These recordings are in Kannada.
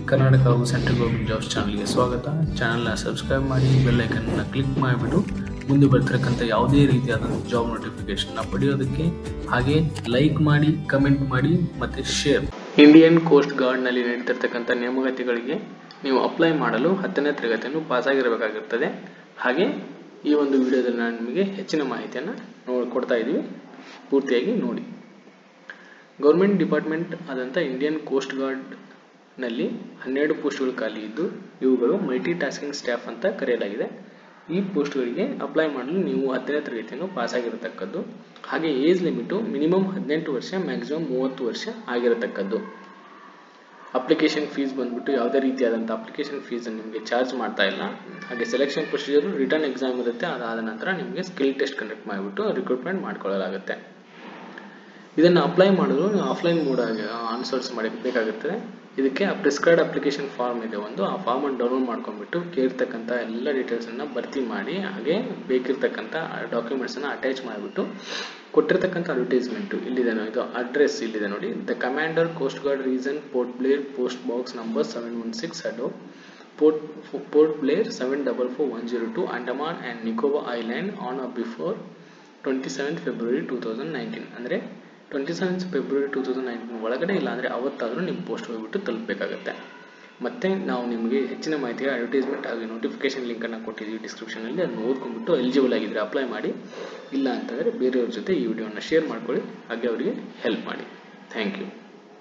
ಕರ್ನಾಟಕ ಹಾಗೂ ಸೆಂಟ್ರಲ್ ಗೌರ್ಮೆಂಟ್ ಜಾಬ್ಸ್ ಚಾನಲ್ಗೆ ಸ್ವಾಗತ ಚಾನಲ್ನ ಸಬ್ಸ್ಕ್ರೈಬ್ ಮಾಡಿ ಬೆಲ್ ಐಕನ್ನ ಕ್ಲಿಕ್ ಮಾಡಿಬಿಟ್ಟು ಮುಂದೆ ಬರ್ತಿರಕ್ಕಂಥ ಯಾವುದೇ ರೀತಿಯಾದ ಜಾಬ್ ನೋಟಿಫಿಕೇಶನ್ನ ಪಡೆಯೋದಕ್ಕೆ ಹಾಗೆ ಲೈಕ್ ಮಾಡಿ ಕಮೆಂಟ್ ಮಾಡಿ ಮತ್ತು ಶೇರ್ ಇಂಡಿಯನ್ ಕೋಸ್ಟ್ ಗಾರ್ಡ್ನಲ್ಲಿ ನಡೀತಿರ್ತಕ್ಕಂಥ ನೇಮಕಾತಿಗಳಿಗೆ ನೀವು ಅಪ್ಲೈ ಮಾಡಲು ಹತ್ತನೇ ತರಗತಿಯನ್ನು ಪಾಸಾಗಿರಬೇಕಾಗಿರ್ತದೆ ಹಾಗೆ ಈ ಒಂದು ವಿಡಿಯೋದಲ್ಲಿ ನಾನು ನಿಮಗೆ ಹೆಚ್ಚಿನ ಮಾಹಿತಿಯನ್ನು ನೋಡಿ ಕೊಡ್ತಾ ಇದ್ದೀವಿ ಪೂರ್ತಿಯಾಗಿ ನೋಡಿ ಗೌರ್ಮೆಂಟ್ ಡಿಪಾರ್ಟ್ಮೆಂಟ್ ಆದಂಥ ಇಂಡಿಯನ್ ಕೋಸ್ಟ್ ಗಾರ್ಡ್ನಲ್ಲಿ ಹನ್ನೆರಡು ಪೋಸ್ಟ್ಗಳು ಖಾಲಿ ಇದ್ದು ಇವುಗಳು ಮಲ್ಟಿ ಟಾಸ್ಕಿಂಗ್ ಸ್ಟಾಫ್ ಅಂತ ಕರೆಯಲಾಗಿದೆ ಈ ಪೋಸ್ಟ್ಗಳಿಗೆ ಅಪ್ಲೈ ಮಾಡಲು ನೀವು ಹತ್ತನೇ ತರಗತಿಯನ್ನು ಪಾಸಾಗಿರತಕ್ಕದ್ದು ಹಾಗೆ ಏಜ್ ಲಿಮಿಟು ಮಿನಿಮಮ್ ಹದಿನೆಂಟು ವರ್ಷ ಮ್ಯಾಕ್ಸಿಮಮ್ ಮೂವತ್ತು ವರ್ಷ ಆಗಿರತಕ್ಕದ್ದು ಅಪ್ಲಿಕೇಶನ್ ಫೀಸ್ ಬಂದ್ಬಿಟ್ಟು ಯಾವುದೇ ರೀತಿಯಾದಂಥ ಅಪ್ಲಿಕೇಶನ್ ಫೀಸ್ ನಿಮಗೆ ಚಾರ್ಜ್ ಮಾಡ್ತಾ ಇಲ್ಲ ಹಾಗೆ ಸೆಲೆಕ್ಷನ್ ಪ್ರೊಸೀಜರ್ ರಿಟರ್ನ್ ಎಕ್ಸಾಮ್ ಇರುತ್ತೆ ಅದಾದ ನಂತರ ನಿಮಗೆ ಸ್ಕಿಲ್ ಟೆಸ್ಟ್ ಕಂಡಕ್ಟ್ ಮಾಡಿಬಿಟ್ಟು ರಿಕ್ರೂಟ್ಮೆಂಟ್ ಮಾಡ್ಕೊಳ್ಳಲಾಗುತ್ತೆ ಇದನ್ನು ಅಪ್ಲೈ ಮಾಡಲು ನೀವು ಆಫ್ಲೈನ್ ಮೋಡ್ ಆಗಿ ಅನುಸರಿಸಿ ಮಾಡಿ ಬೇಕಾಗುತ್ತದೆ ಇದಕ್ಕೆ ಪ್ರಿಸ್ಕ್ರೈಬ್ಡ್ ಅಪ್ಲಿಕೇಶನ್ ಫಾರ್ಮ್ ಇದೆ ಒಂದು ಆ ಫಾರ್ಮನ್ನು ಡೌನ್ಲೋಡ್ ಮಾಡ್ಕೊಂಡ್ಬಿಟ್ಟು ಕೇಳಿರ್ತಕ್ಕಂಥ ಎಲ್ಲ ಡೀಟೇಲ್ಸನ್ನು ಭರ್ತಿ ಮಾಡಿ ಹಾಗೆ ಬೇಕಿರ್ತಕ್ಕಂಥ ಡಾಕ್ಯುಮೆಂಟ್ಸನ್ನು ಅಟ್ಯಾಚ್ ಮಾಡಿಬಿಟ್ಟು ಕೊಟ್ಟಿರ್ತಕ್ಕಂಥ ಅಡ್ವರ್ಟೈಸ್ಮೆಂಟು ಇಲ್ಲಿದೆ ನೋಡಿ ಇದು ಅಡ್ರೆಸ್ ಇಲ್ಲಿದೆ ನೋಡಿ the commander coast guard region Port Blair post box number seven one six ಅಡೋ Port Port Blair seven double four one zero two Andaman and Nicobar island on or before twenty seventh February two thousand nineteen ಅಂದರೆ twenty seventh February two thousand nineteen ಒಳಗಡೆ ಇಲ್ಲಾಂದರೆ ಅವತ್ತಾದರೂ ನಿಮ್ಮ ಪೋಸ್ಟ್ ಹೋಗ್ಬಿಟ್ಟು ತಲುಪಬೇಕಾಗತ್ತೆ ಮತ್ತೆ ನಾವು ನಿಮಗೆ ಹೆಚ್ಚಿನ ಮಾಹಿತಿಗೆ ಅಡ್ವರ್ಟೈಸ್ಮೆಂಟ್ ಹಾಗೂ ನೋಟಿಫಿಕೇಶನ್ ಲಿಂಕನ್ನು ಕೊಟ್ಟಿದ್ದೀವಿ ಡಿಸ್ಕ್ರಿಪ್ಷನಲ್ಲಿ ಅದನ್ನು ಓದ್ಕೊಂಡ್ಬಿಟ್ಟು ಎಲಿಜಿಬಲ್ ಆಗಿದ್ದರೆ ಅಪ್ಲೈ ಮಾಡಿ ಇಲ್ಲ ಅಂತಂದರೆ ಬೇರೆಯವ್ರ ಜೊತೆ ಈ ವಿಡಿಯೋನ ಶೇರ್ ಮಾಡ್ಕೊಳ್ಳಿ ಹಾಗೆ ಅವರಿಗೆ ಹೆಲ್ಪ್ ಮಾಡಿ ಥ್ಯಾಂಕ್ ಯು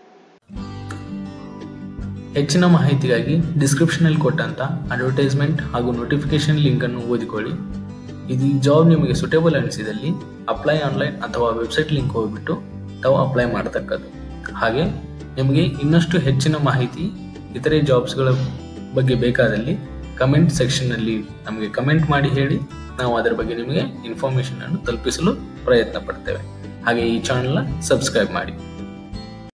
ಹೆಚ್ಚಿನ ಮಾಹಿತಿಗಾಗಿ ಡಿಸ್ಕ್ರಿಪ್ಷನಲ್ಲಿ ಕೊಟ್ಟಂಥ ಅಡ್ವರ್ಟೈಸ್ಮೆಂಟ್ ಹಾಗೂ ನೋಟಿಫಿಕೇಶನ್ ಲಿಂಕನ್ನು ಓದಿಕೊಳ್ಳಿ ಇದು ಜಾಬ್ ನಿಮಗೆ ಸುಟೇಬಲ್ ಅನಿಸಿದಲ್ಲಿ ಅಪ್ಲೈ ಆನ್ಲೈನ್ ಅಥವಾ ವೆಬ್ಸೈಟ್ ಲಿಂಕ್ ಹೋಗ್ಬಿಟ್ಟು ತಾವು ಅಪ್ಲೈ ಮಾಡತಕ್ಕದ್ದು ಹಾಗೆ ನಿಮಗೆ ಇನ್ನಷ್ಟು ಹೆಚ್ಚಿನ ಮಾಹಿತಿ ಇತರೆ ಜಾಬ್ಸ್ಗಳ ಬಗ್ಗೆ ಬೇಕಾದಲ್ಲಿ ಕಮೆಂಟ್ ಸೆಕ್ಷನ್ನಲ್ಲಿ ನಮಗೆ ಕಮೆಂಟ್ ಮಾಡಿ ಹೇಳಿ ನಾವು ಅದರ ಬಗ್ಗೆ ನಿಮಗೆ ಇನ್ಫಾರ್ಮೇಷನ್ ಅನ್ನು ತಲುಪಿಸಲು ಪ್ರಯತ್ನ ಪಡ್ತೇವೆ ಹಾಗೆ ಈ ಚಾನಲ್ನ ಸಬ್ಸ್ಕ್ರೈಬ್ ಮಾಡಿ